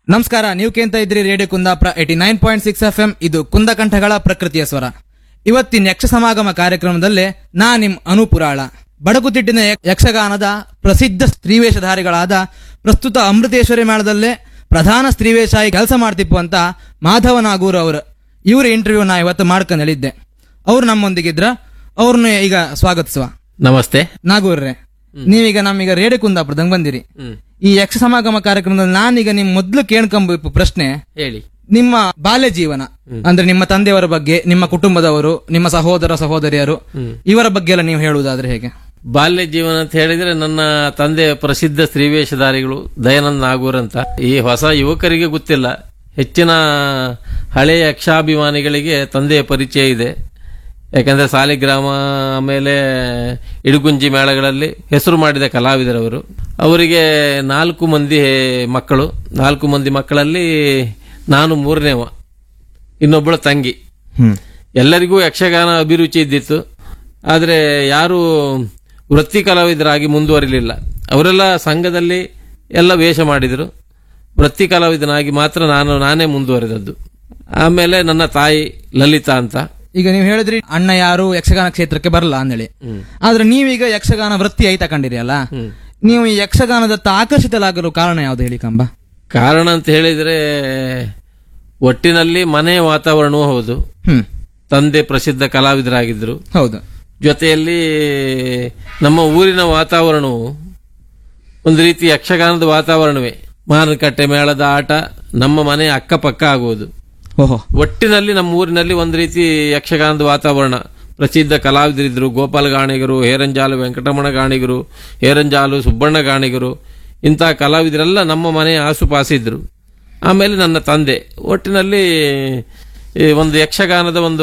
ನಮಸ್ಕಾರ ನೀವು ಕೇಳ್ತಾ ಇದ್ರಿ radio Kundapura eighty nine point six F M ಇದು ಕುಂದಕಂಠಗಳ ಪ್ರಕೃತಿಯ ಸ್ವರ ಇವತ್ತಿನ ಯಕ್ಷ ಸಮಾಗಮ ಕಾರ್ಯಕ್ರಮದಲ್ಲಿ ನಾ ನಿಮ್ ಅನುಪುರಾಳ ಬಡಗುತಿಟ್ಟಿನ ಯಕ್- ಯಕ್ಷಗಾನದ ಪ್ರಸಿದ್ಧ ಸ್ತ್ರೀವೇಷಧಾರಿಗಳಾದ ಪ್ರಸ್ತುತ ಅಮೃತೇಶ್ವರಿ ಮೇಳದಲ್ಲೇ ಪ್ರಧಾನ ಸ್ತ್ರೀವೇಷಾಗಿ ಕೆಲಸ ಮಾಡ್ತಿಪ್ಪು ಅಂತ ಮಾಧವ ನಾಗೂರ್ ಅವರು ಇವರ ಇಂಟರ್ವ್ಯೂ ನಾ ಇವತ್ತು ಮಾಡ್ಕೊಂಡು ಹೇಳಿದ್ದೆ ಅವ್ರು ನಮ್ಮೊಂದಿಗಿದ್ರ ಅವ್ರನ್ನ ಈಗ ಸ್ವಾಗತಿಸುವ ನಮಸ್ತೆ ನಾಗೂರ್ರೆ ನೀವೀಗ ನಮ್ಮೀಗ ರೇಡಿಯೋ ಕುಂದಾಪುರದಂಗ್ ಬಂದಿರಿ ಹ್ಮ್ ಈ ಯಕ್ಷ ಸಮಾಗಮ ಕಾರ್ಯಕ್ರಮದಲ್ಲಿ ನಾನೀಗ ನಿಮ್ ಮೊದ್ಲು ಕೇಳ್ಕೊಂಬ ಪ್ರಶ್ನೆ ಹೇಳಿ ನಿಮ್ಮ ಬಾಲ್ಯ ಜೀವನ ಅಂದ್ರೆ ನಿಮ್ಮ ತಂದೆಯವರ ಬಗ್ಗೆ ನಿಮ್ಮ ಕುಟುಂಬದವರು ನಿಮ್ಮ ಸಹೋದರ ಸಹೋದರಿಯರು ಇವರ ಬಗ್ಗೆ ಎಲ್ಲ ನೀವು ಹೇಳುವುದಾದ್ರೆ ಹೇಗೆ ಬಾಲ್ಯ ಜೀವನ ಅಂತ ಹೇಳಿದ್ರೆ ನನ್ನ ತಂದೆ ಪ್ರಸಿದ್ಧ ಸ್ತ್ರೀವೇಷಧಾರಿಗಳು ದಯಾನಂದ್ ನಾಗೂರ್ ಅಂತ ಈ ಹೊಸ ಯುವಕರಿಗೆ ಗೊತ್ತಿಲ್ಲ ಹೆಚ್ಚಿನ ಹಳೆಯ ಯಕ್ಷಾಭಿಮಾನಿಗಳಿಗೆ ತಂದೆಯ ಪರಿಚಯ ಇದೆ ಯಾಕಂದ್ರೆ ಸಾಲಿಗ್ರಾಮ ಆಮೇಲೆ ಇಡುಗುಂಜಿ ಮೇಳಗಳಲ್ಲಿ ಹೆಸರು ಮಾಡಿದ ಕಲಾವಿದರವರು ಅವರಿಗೆ ನಾಲ್ಕು ಮಂದಿ ಮಕ್ಕಳು ನಾಲ್ಕು ಮಂದಿ ಮಕ್ಕಳಲ್ಲಿ ನಾನು ಮೂರನೇವ ಇನ್ನೊಬ್ಬಳು ತಂಗಿ ಹ್ಮ್ ಎಲ್ಲರಿಗೂ ಯಕ್ಷಗಾನ ಅಭಿರುಚಿ ಇದ್ದಿತ್ತು ಆದರೆ ಯಾರು ವೃತ್ತಿ ಕಲಾವಿದರಾಗಿ ಮುಂದುವರಿಲಿಲ್ಲ ಅವರೆಲ್ಲ ಸಂಘದಲ್ಲಿ ಎಲ್ಲ ವೇಷ ಮಾಡಿದರು ವೃತ್ತಿ ಕಲಾವಿದನಾಗಿ ಮಾತ್ರ ನಾನು ನಾನೇ ಮುಂದುವರೆದದ್ದು ಆಮೇಲೆ ನನ್ನ ತಾಯಿ ಲಲಿತಾ ಅಂತ ಈಗ ನೀವು ಹೇಳಿದ್ರಿ ಅಣ್ಣ ಯಾರು ಯಕ್ಷಗಾನ ಕ್ಷೇತ್ರಕ್ಕೆ ಬರಲ್ಲ ಅಂದೇಳಿ ಆದ್ರೆ ನೀವೀಗ ಯಕ್ಷಗಾನ ವೃತ್ತಿ ಐ ತಕೊಂಡಿರಿ ಅಲ್ಲ ನೀವು ಈ ಯಕ್ಷಗಾನದತ್ತ ಆಕರ್ಷಿತಲಾಗಲು ಕಾರಣ ಯಾವ್ದು ಹೇಳಿ ಕಂಬ ಕಾರಣ ಅಂತ ಹೇಳಿದರೆ ಒಟ್ಟಿನಲ್ಲಿ ಮನೆಯ ವಾತಾವರಣವೂ ಹೌದು ಹ್ಮ್ ತಂದೆ ಪ್ರಸಿದ್ಧ ಕಲಾವಿದರಾಗಿದ್ದರು ಹೌದು ಜೊತೆಯಲ್ಲಿ ನಮ್ಮ ಊರಿನ ವಾತಾವರಣವು ಒಂದು ರೀತಿ ಯಕ್ಷಗಾನದ ವಾತಾವರಣವೇ ಮಾರುಕಟ್ಟೆ ಮೇಳದ ಆಟ ನಮ್ಮ ಮನೆ ಅಕ್ಕಪಕ್ಕ ಆಗುವುದು ಓಹೋ ಒಟ್ಟಿನಲ್ಲಿ ನಮ್ಮ ಊರಿನಲ್ಲಿ ಒಂದು ರೀತಿ ಯಕ್ಷಗಾನದ ವಾತಾವರಣ ಪ್ರಸಿದ್ಧ ಕಲಾವಿದರಿದ್ದರು ಗೋಪಾಲ ಗಾಣಿಗರು ಹೇರಂಜಾಲು ವೆಂಕಟರಮಣ ಗಾಣಿಗರು ಹೇರಂಜಾಲು ಸುಬ್ಬಣ್ಣ ಗಾಣಿಗರು ಇಂತಹ ಕಲಾವಿದರೆಲ್ಲ ನಮ್ಮ ಮನೆಯ ಆಸುಪಾಸಿದ್ರು ಆಮೇಲೆ ನನ್ನ ತಂದೆ ಒಟ್ಟಿನಲ್ಲಿ ಈ ಒಂದು ಯಕ್ಷಗಾನದ ಒಂದು